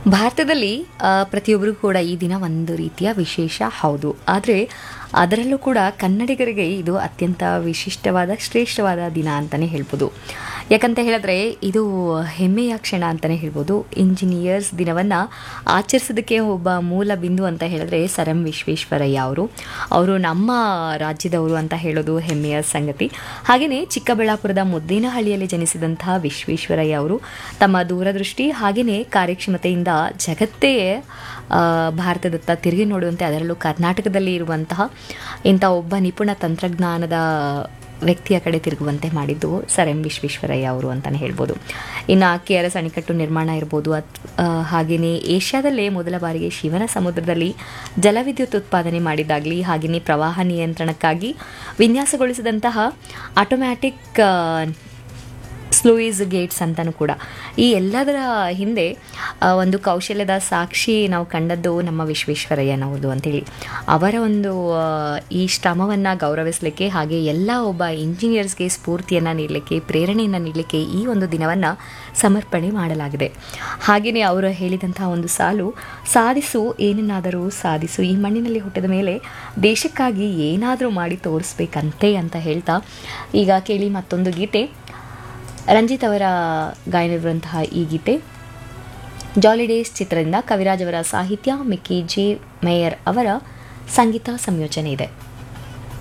ಭಾರತದಲ್ಲಿ ಆ, ಪ್ರತಿಯೊಬ್ಬರಿಗೂ ಕೂಡ ಈ ದಿನ ಒಂದು ರೀತಿಯ ವಿಶೇಷ ಹೌದು ಆದರೆ ಅದರಲ್ಲೂ ಕೂಡ ಕನ್ನಡಿಗರಿಗೆ ಇದು ಅತ್ಯಂತ ವಿಶಿಷ್ಟವಾದ ಶ್ರೇಷ್ಠವಾದ ದಿನ ಅಂತಲೇ ಹೇಳ್ಬೋದು ಯಾಕಂತ ಹೇಳಿದ್ರೆ ಇದು ಹೆಮ್ಮೆಯ ಕ್ಷಣ ಅಂತಲೇ ಹೇಳ್ಬೋದು ಇಂಜಿನಿಯರ್ಸ್ ದಿನವನ್ನು ಆಚರಿಸೋದಕ್ಕೆ ಒಬ್ಬ ಮೂಲ ಬಿಂದು ಅಂತ ಹೇಳಿದ್ರೆ ಸರ್ ಎಂ ವಿಶ್ವೇಶ್ವರಯ್ಯ ಅವರು ಅವರು ನಮ್ಮ ರಾಜ್ಯದವರು ಅಂತ ಹೇಳೋದು ಹೆಮ್ಮೆಯ ಸಂಗತಿ ಹಾಗೆಯೇ ಚಿಕ್ಕಬಳ್ಳಾಪುರದ ಮುದ್ದೇನಹಳ್ಳಿಯಲ್ಲಿ ಜನಿಸಿದಂತಹ ವಿಶ್ವೇಶ್ವರಯ್ಯ ಅವರು ತಮ್ಮ ದೂರದೃಷ್ಟಿ ಹಾಗೆಯೇ ಕಾರ್ಯಕ್ಷಮತೆಯಿಂದ ಜಗತ್ತೇ ಆ, ಭಾರತದತ್ತ ತಿರುಗಿ ನೋಡುವಂತೆ ಅದರಲ್ಲೂ ಕರ್ನಾಟಕದಲ್ಲಿ ಇರುವಂತಹ ಇಂಥ ಒಬ್ಬ ನಿಪುಣ ತಂತ್ರಜ್ಞಾನದ ವ್ಯಕ್ತಿಯ ಕಡೆ ತಿರುಗುವಂತೆ ಮಾಡಿದ್ದು ಸರ್ ಎಂ ವಿಶ್ವೇಶ್ವರಯ್ಯ ಅವರು ಅಂತಲೇ ಹೇಳ್ಬೋದು ಇನ್ನು ಕೆ ಆರ್ ಎಸ್ ಅಣೆಕಟ್ಟು ನಿರ್ಮಾಣ ಇರ್ಬೋದು ಅತ್ ಹಾಗೆಯೇ ಏಷ್ಯಾದಲ್ಲೇ ಮೊದಲ ಬಾರಿಗೆ ಶಿವನ ಸಮುದ್ರದಲ್ಲಿ ಜಲವಿದ್ಯುತ್ ಉತ್ಪಾದನೆ ಮಾಡಿದ್ದಾಗಲಿ ಹಾಗೆಯೇ ಪ್ರವಾಹ ನಿಯಂತ್ರಣಕ್ಕಾಗಿ ವಿನ್ಯಾಸಗೊಳಿಸಿದಂತಹ ಆಟೋಮ್ಯಾಟಿಕ್ ಸ್ಲೂಯಿಸ್ ಗೇಟ್ಸ್ ಅಂತಲೂ ಕೂಡ ಈ ಎಲ್ಲದರ ಹಿಂದೆ ಆ, ಒಂದು ಕೌಶಲ್ಯದ ಸಾಕ್ಷಿ ನಾವು ಕಂಡದ್ದು ನಮ್ಮ ವಿಶ್ವೇಶ್ವರಯ್ಯನವ್ರದ್ದು ಅಂತೇಳಿ ಅವರ ಒಂದು ಆ, ಈ ಶ್ರಮವನ್ನು ಗೌರವಿಸಲಿಕ್ಕೆ ಹಾಗೆ ಎಲ್ಲ ಒಬ್ಬ ಇಂಜಿನಿಯರ್ಸ್ಗೆ ಸ್ಫೂರ್ತಿಯನ್ನು ನೀಡಲಿಕ್ಕೆ ಪ್ರೇರಣೆಯನ್ನು ನೀಡಲಿಕ್ಕೆ ಈ ಒಂದು ದಿನವನ್ನು ಸಮರ್ಪಣೆ ಮಾಡಲಾಗಿದೆ ಹಾಗೆಯೇ ಅವರು ಹೇಳಿದಂತಹ ಒಂದು ಸಾಲು ಸಾಧಿಸು ಏನನ್ನಾದರೂ ಸಾಧಿಸು ಈ ಮಣ್ಣಿನಲ್ಲಿ ಹುಟ್ಟಿದ ಮೇಲೆ ದೇಶಕ್ಕಾಗಿ ಏನಾದರೂ ಮಾಡಿ ತೋರಿಸ್ಬೇಕಂತೆ ಅಂತ ಹೇಳ್ತಾ ಈಗ ಕೇಳಿ ಮತ್ತೊಂದು ಗೀತೆ ರಂಜಿತ್ ಅವರ ಗಾಯನವಿರುವಂತಹ ಈ ಗೀತೆ ಜಾಲಿ ಡೇಸ್ ಚಿತ್ರದಿಂದ ಕವಿರಾಜ್ ಅವರ ಸಾಹಿತ್ಯ ಮಿಕ್ಕಿ ಜೆ ಮೇಯರ್ ಅವರ ಸಂಗೀತ ಸಂಯೋಜನೆ ಇದೆ